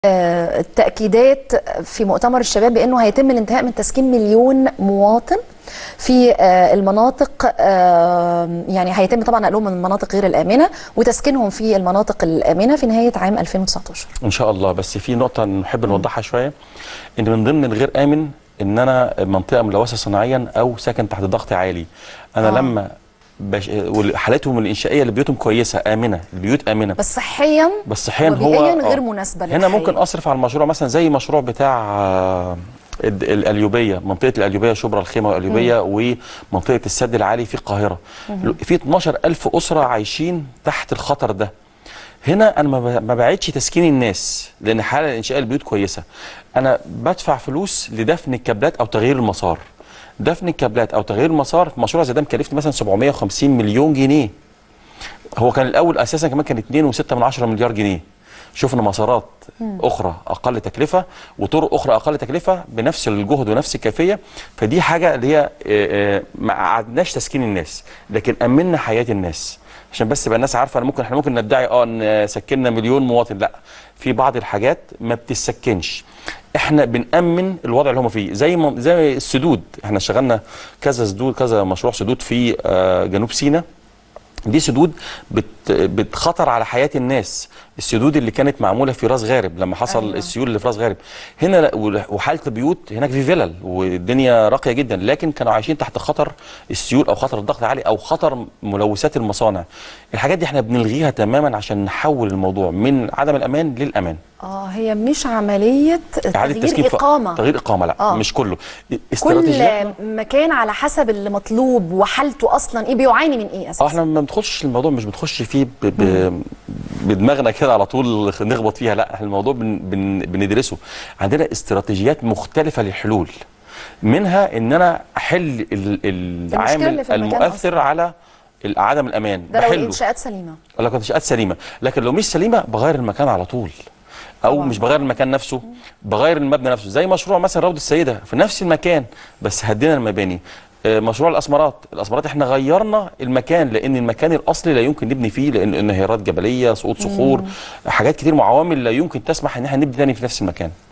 آه، التأكيدات في مؤتمر الشباب بأنه هيتم الانتهاء من تسكين مليون مواطن في آه، المناطق آه، يعني هيتم طبعا نقلهم من المناطق غير الآمنة وتسكينهم في المناطق الآمنة في نهاية عام 2019 ان شاء الله بس في نقطه نحب نوضحها شويه ان من ضمن الغير امن ان انا منطقه ملوثه صناعيا او ساكن تحت ضغط عالي انا آه. آه. لما بش... حالتهم الانشائيه لبيوتهم كويسه امنه البيوت امنه بس صحيا بس صحيا هو وبيئيا آه. غير مناسبة هنا للحياة. ممكن اصرف على المشروع مثلا زي مشروع بتاع آه، الد- القليوبيه منطقه القليوبيه شبرا الخيمه والقليوبيه ومنطقه السد العالي في القاهره في 12000 اسره عايشين تحت الخطر ده هنا انا ما ب- ما بعدش تسكين الناس لان حاله انشاء البيوت كويسه انا بدفع فلوس لدفن الكابلات او تغيير المسار دفن الكابلات او تغيير المسار في مشروع زي ده مكلفني مثلا 750 مليون جنيه هو كان الاول اساسا كمان كان 2.6 من 10 مليار جنيه شفنا مسارات اخرى اقل تكلفه وطرق اخرى اقل تكلفه بنفس الجهد ونفس الكيفيه فدي حاجه اللي هي آه، آه، ما قعدناش تسكين الناس لكن امنا حياه الناس عشان بس يبقى الناس عارفه انا ممكن احنا ممكن ندعي اه ان سكننا مليون مواطن لا في بعض الحاجات ما بتسكنش احنا بنامن الوضع اللي هم فيه زي ما زي السدود احنا اشتغلنا كذا سدود كذا مشروع سدود في آه، جنوب سيناء دي سدود بت بتخطر على حياه الناس السدود اللي كانت معموله في راس غارب لما حصل أيوة. أيوة. السيول اللي في راس غارب هنا لا- وحاله البيوت هناك في فلل والدنيا راقيه جدا لكن كانوا عايشين تحت خطر السيول او خطر الضغط العالي او خطر ملوثات المصانع الحاجات دي احنا بنلغيها تماما عشان نحول الموضوع من عدم الامان للامان اه هي مش عملية اعاده تغيير تسكين ف- إقامة تغيير اقامه لا آه. آه. مش كله استراتيجيات كل مكان على حسب اللي مطلوب وحالته اصلا ايه بيعاني من ايه اساسا اه احنا ما بندخلش الموضوع مش بنخش فيه ب... ب... بدماغنا كده على طول نخبط فيها لا احنا الموضوع بن... بن... بندرسه عندنا استراتيجيات مختلفه للحلول منها ان انا احل ال... اللي العامل في المكان المؤثر على ال- عدم الامان ده لو بحله الانشاءات سليمة ولا كنت انشاءات سليمه لكن لو مش سليمه بغير المكان على طول او طبعاً. مش بغير المكان نفسه بغير المبنى نفسه زي مشروع مثلا روضه السيده في نفس المكان بس هدينا المباني آه، مشروع الاسمرات الاسمرات احنا غيرنا المكان لان المكان الاصلي لا يمكن نبني فيه لان انهيارات جبليه سقوط صخور حاجات كتير وعوامل لا يمكن تسمح ان احنا نبني تاني في نفس المكان